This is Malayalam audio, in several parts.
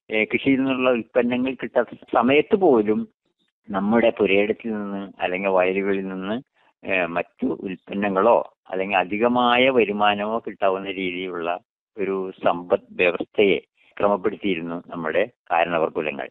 ഏ, കൃഷിയിൽ നിന്നുള്ള ഉൽപ്പന്നങ്ങൾ കിട്ടാത്ത സമയത്ത് പോലും നമ്മുടെ പുരയിടത്തിൽ നിന്ന് അല്ലെങ്കിൽ വയലുകളിൽ നിന്ന് ഏ, മറ്റു ഉൽപ്പന്നങ്ങളോ അല്ലെങ്കിൽ അധികമായ വരുമാനമോ കിട്ടാവുന്ന രീതിയിലുള്ള ഒരു സമ്പദ് വ്യവസ്ഥയെ ക്രമപ്പെടുത്തിയിരുന്നു നമ്മുടെ കാരണവർകുലങ്ങൾ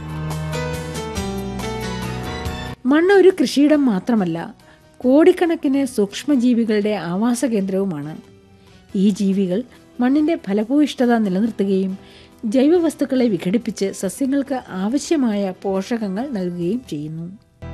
മണ്ണ് ഒരു കൃഷിയിടം മാത്രമല്ല കോടിക്കണക്കിന് സൂക്ഷ്മജീവികളുടെ ആവാസ കേന്ദ്രവുമാണ് ഈ ജീവികൾ മണ്ണിന്റെ ഫലഭൂയിഷ്ഠത നിലനിർത്തുകയും ജൈവവസ്തുക്കളെ വിഘടിപ്പിച്ച് സസ്യങ്ങൾക്ക് ആവശ്യമായ പോഷകങ്ങൾ നൽകുകയും ചെയ്യുന്നു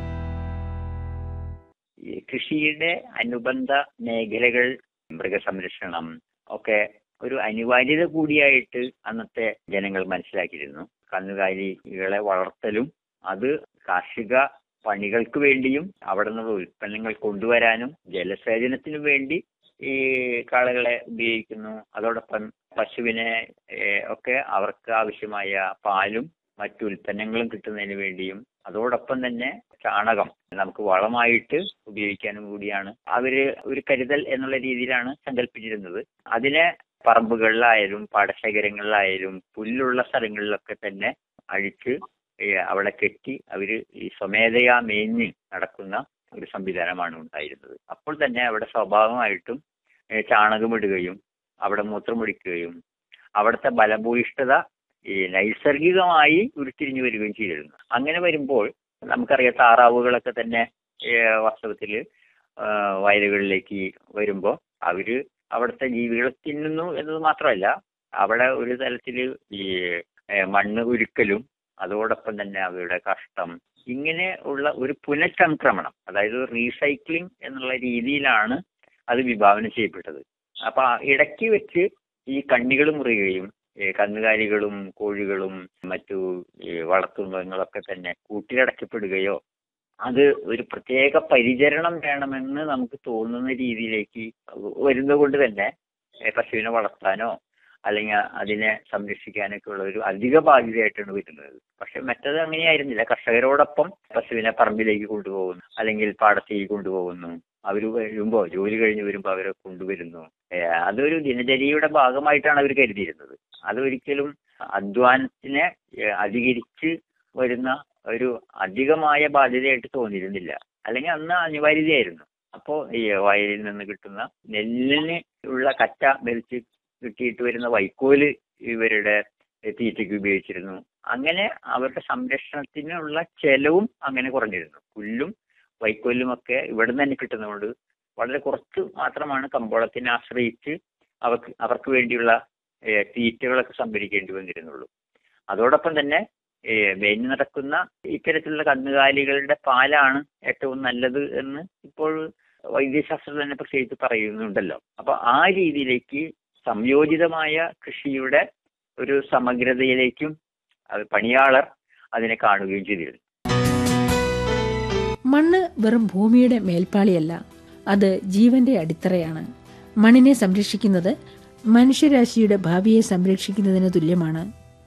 ഈ കൃഷിയുടെ അനുബന്ധ മേഖലകൾ മൃഗസംരക്ഷണം ഒക്കെ ഒരു അനിവാര്യത കൂടിയായിട്ട് അന്നത്തെ ജനങ്ങൾ മനസ്സിലാക്കിയിരുന്നു കന്നുകാലികളെ വളർത്തലും അത് കാർഷിക പണികൾക്ക് വേണ്ടിയും അവിടെ നിന്നുള്ള ഉൽപ്പന്നങ്ങൾ കൊണ്ടുവരാനും ജലസേചനത്തിനു വേണ്ടി ഈ കാളകളെ ഉപയോഗിക്കുന്നു അതോടൊപ്പം പശുവിനെ ഏഹ്, ഒക്കെ അവർക്ക് ആവശ്യമായ പാലും മറ്റു ഉൽപ്പന്നങ്ങളും കിട്ടുന്നതിന് വേണ്ടിയും അതോടൊപ്പം തന്നെ ചാണകം നമുക്ക് വളമായിട്ട് ഉപയോഗിക്കാനും കൂടിയാണ് അവര് ഒരു കരുതൽ എന്നുള്ള രീതിയിലാണ് സങ്കല്പിച്ചിരുന്നത് അതിനെ പറമ്പുകളിലായാലും പാടശേഖരങ്ങളിലായാലും പുല്ലുള്ള സ്ഥലങ്ങളിലൊക്കെ തന്നെ അഴിച്ച് ഏഹ് അവിടെ കെട്ടി അവര് ഈ സ്വമേധയാ മേഞ്ഞ് നടക്കുന്ന ഒരു സംവിധാനമാണ് ഉണ്ടായിരുന്നത് അപ്പോൾ തന്നെ അവിടെ സ്വാഭാവികമായിട്ടും ഏഹ് ചാണകമിടുകയും അവിടെ മൂത്രമൊഴിക്കുകയും അവിടുത്തെ ബലഭൂയിഷ്ഠത ഈ നൈസർഗികമായി ഉരുത്തിരിഞ്ഞു വരികയും ചെയ്തിരുന്നു അങ്ങനെ വരുമ്പോൾ നമുക്കറിയാം താറാവുകളൊക്കെ തന്നെ ഏഹ് വാസ്തവത്തിൽ വയലുകളിലേക്ക് വരുമ്പോൾ അവര് അവിടുത്തെ ജീവികളെ തിന്നുന്നു എന്നത് മാത്രമല്ല അവിടെ ഒരു തരത്തിൽ ഈ ഏഹ് മണ്ണ് ഉരുക്കലും അതോടൊപ്പം തന്നെ അവയുടെ കഷ്ടം ഇങ്ങനെ ഉള്ള ഒരു പുനഃചംക്രമണം അതായത് റീസൈക്ലിംഗ് എന്നുള്ള രീതിയിലാണ് അത് വിഭാവനം ചെയ്യപ്പെട്ടത് അപ്പൊ ആ ഇടയ്ക്ക് വെച്ച് ഈ കണ്ണികൾ മുറിയുകയും ഈ കന്നുകാലികളും കോഴികളും മറ്റു ഈ വളർത്തുമൃഗങ്ങളൊക്കെ തന്നെ കൂട്ടിലടക്കപ്പെടുകയോ അത് ഒരു പ്രത്യേക പരിചരണം വേണമെന്ന് നമുക്ക് തോന്നുന്ന രീതിയിലേക്ക് വരുന്നത് കൊണ്ട് തന്നെ ഏ, പശുവിനെ വളർത്താനോ അല്ലെങ്കിൽ അതിനെ സംരക്ഷിക്കാനൊക്കെ ഉള്ള ഒരു അധിക ബാധ്യതയായിട്ടാണ് വരുന്നത് പക്ഷെ മറ്റത് അങ്ങനെയായിരുന്നില്ല കർഷകരോടൊപ്പം പശുവിനെ പറമ്പിലേക്ക് കൊണ്ടുപോകുന്നു അല്ലെങ്കിൽ പാടത്തേക്ക് കൊണ്ടുപോകുന്നു അവർ വരുമ്പോൾ ജോലി കഴിഞ്ഞ് വരുമ്പോൾ അവരെ കൊണ്ടുവരുന്നു ഏ, അതൊരു ദിനചര്യയുടെ ഭാഗമായിട്ടാണ് അവർ കരുതിയിരുന്നത് അതൊരിക്കലും അധ്വാനത്തിനെ ഏ, അധികരിച്ച് വരുന്ന ഒരു അധികമായ ബാധ്യതയായിട്ട് തോന്നിയിരുന്നില്ല അല്ലെങ്കിൽ അന്ന് അനിവാര്യതയായിരുന്നു അപ്പോ ഈ വയലിൽ നിന്ന് കിട്ടുന്ന നെല്ലിന് ഉള്ള കറ്റ വലിച്ച് കിട്ടിയിട്ട് വരുന്ന വൈക്കോല് ഇവരുടെ തീറ്റയ്ക്ക് ഉപയോഗിച്ചിരുന്നു അങ്ങനെ അവരുടെ സംരക്ഷണത്തിനുള്ള ചെലവും അങ്ങനെ കുറഞ്ഞിരുന്നു പുല്ലും വൈക്കോലും ഒക്കെ ഇവിടെ നിന്ന് തന്നെ കിട്ടുന്നതുകൊണ്ട് വളരെ കുറച്ച് മാത്രമാണ് കമ്പോളത്തിനെ ആശ്രയിച്ച് അവർക്ക് അവർക്ക് വേണ്ടിയുള്ള ഏഹ്, തീറ്റകളൊക്കെ സംഭരിക്കേണ്ടി വന്നിരുന്നുള്ളൂ അതോടൊപ്പം തന്നെ ഏഹ്, മേഞ്ഞു നടക്കുന്ന ഇത്തരത്തിലുള്ള കന്നുകാലികളുടെ പാലാണ് ഏറ്റവും നല്ലത് എന്ന് ഇപ്പോൾ വൈദ്യശാസ്ത്രം തന്നെ പ്രത്യേകിച്ച് പറയുന്നുണ്ടല്ലോ അപ്പൊ ആ രീതിയിലേക്ക് സംയോജിതമായ കൃഷിയുടെ ഒരു സമഗ്രതയിലേക്കും അത് പണിയാളർ അതിനെ കാണുകയും ചെയ്തിരുന്നു മണ്ണ് വെറും ഭൂമിയുടെ മേൽപ്പാളിയല്ല അത് ജീവന്റെ അടിത്തറയാണ് മണ്ണിനെ സംരക്ഷിക്കുന്നത് മനുഷ്യരാശിയുടെ ഭാവിയെ സംരക്ഷിക്കുന്നതിന് തുല്യമാണ്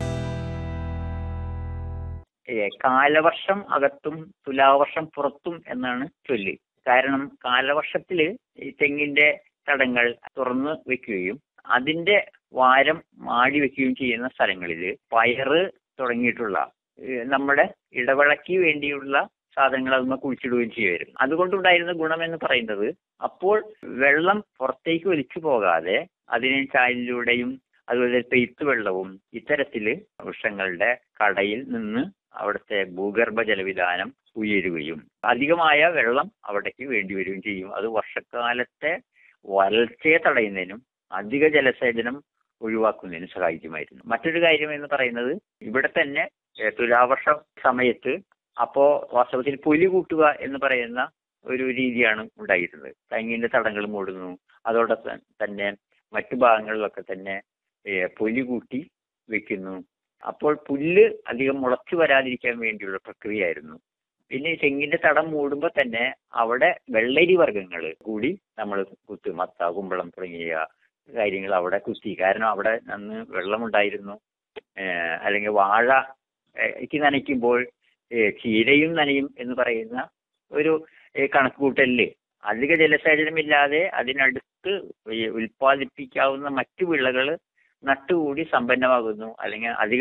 ഏ, കാലവർഷം അകത്തും തുലാവർഷം പുറത്തും എന്നാണ് ചൊല്ല് കാരണം കാലവർഷത്തില് ഈ തെങ്ങിന്റെ തടങ്ങൾ തുറന്ന് വെക്കുകയും അതിന്റെ വാരം മാടി വെക്കുകയും ചെയ്യുന്ന സ്ഥലങ്ങളിൽ പയറ് തുടങ്ങിയിട്ടുള്ള ഏ, നമ്മുടെ ഇടവിളയ്ക്ക് വേണ്ടിയുള്ള സാധനങ്ങൾ അതിന്മേൽ കുഴിച്ചിടുകയും ചെയ്യുമായിരുന്നു അതുകൊണ്ടുണ്ടായിരുന്ന ഗുണമെന്ന് പറയുന്നത് അപ്പോൾ വെള്ളം പുറത്തേക്ക് ഒലിച്ചു പോകാതെ അതിനെ ചാലിലൂടെയും അതുപോലെ പെയ്ത്ത് വെള്ളവും ഇത്തരത്തില് വൃക്ഷങ്ങളുടെ കടയിൽ നിന്ന് അവിടുത്തെ ഭൂഗർഭ ജലവിധാനം ഉയരുകയും അധികമായ വെള്ളം അവിടേക്ക് വേണ്ടി വരികയും ചെയ്യും അത് വർഷക്കാലത്തെ വരൾച്ചയെ തടയുന്നതിനും അധിക ജലസേചനം ഒഴിവാക്കുന്നതിനും സഹായിക്കുമായിരുന്നു മറ്റൊരു കാര്യം എന്ന് പറയുന്നത് ഇവിടെ തന്നെ ഏ, തുലാവർഷ സമയത്ത് അപ്പോ വാസ്തവത്തിൽ പൊലി കൂട്ടുക എന്ന് പറയുന്ന ഒരു രീതിയാണ് ഉണ്ടായിരുന്നത് തെങ്ങിന്റെ തടങ്ങൾ മൂടുന്നു അതോടൊപ്പം തന്നെ മറ്റു ഭാഗങ്ങളിലൊക്കെ തന്നെ ഏ, പൊലി കൂട്ടി വെക്കുന്നു അപ്പോൾ പുല്ല് അധികം മുളച്ചു വരാതിരിക്കാൻ വേണ്ടിയുള്ള പ്രക്രിയയായിരുന്നു പിന്നെ ഈ തെങ്ങിന്റെ തടം മൂടുമ്പോൾ തന്നെ അവിടെ വെള്ളരി വർഗ്ഗങ്ങൾ കൂടി നമ്മൾ കുത്തും മത്ത കുമ്പളം തുടങ്ങിയ കാര്യങ്ങൾ അവിടെ കുത്തി കാരണം അവിടെ അന്ന് വെള്ളമുണ്ടായിരുന്നു ഏഹ് അല്ലെങ്കിൽ വാഴ ക്ക് നനയ്ക്കുമ്പോൾ ഏഹ് ചീരയും നനയും എന്ന് പറയുന്ന ഒരു ഏഹ് കണക്കുകൂട്ടലില് അധിക ജലസേചനമില്ലാതെ അതിനടുത്ത് ഈ ഉൽപ്പാദിപ്പിക്കാവുന്ന മറ്റു വിളകൾ നട്ടുകൂടി സമ്പന്നമാകുന്നു അല്ലെങ്കിൽ അധിക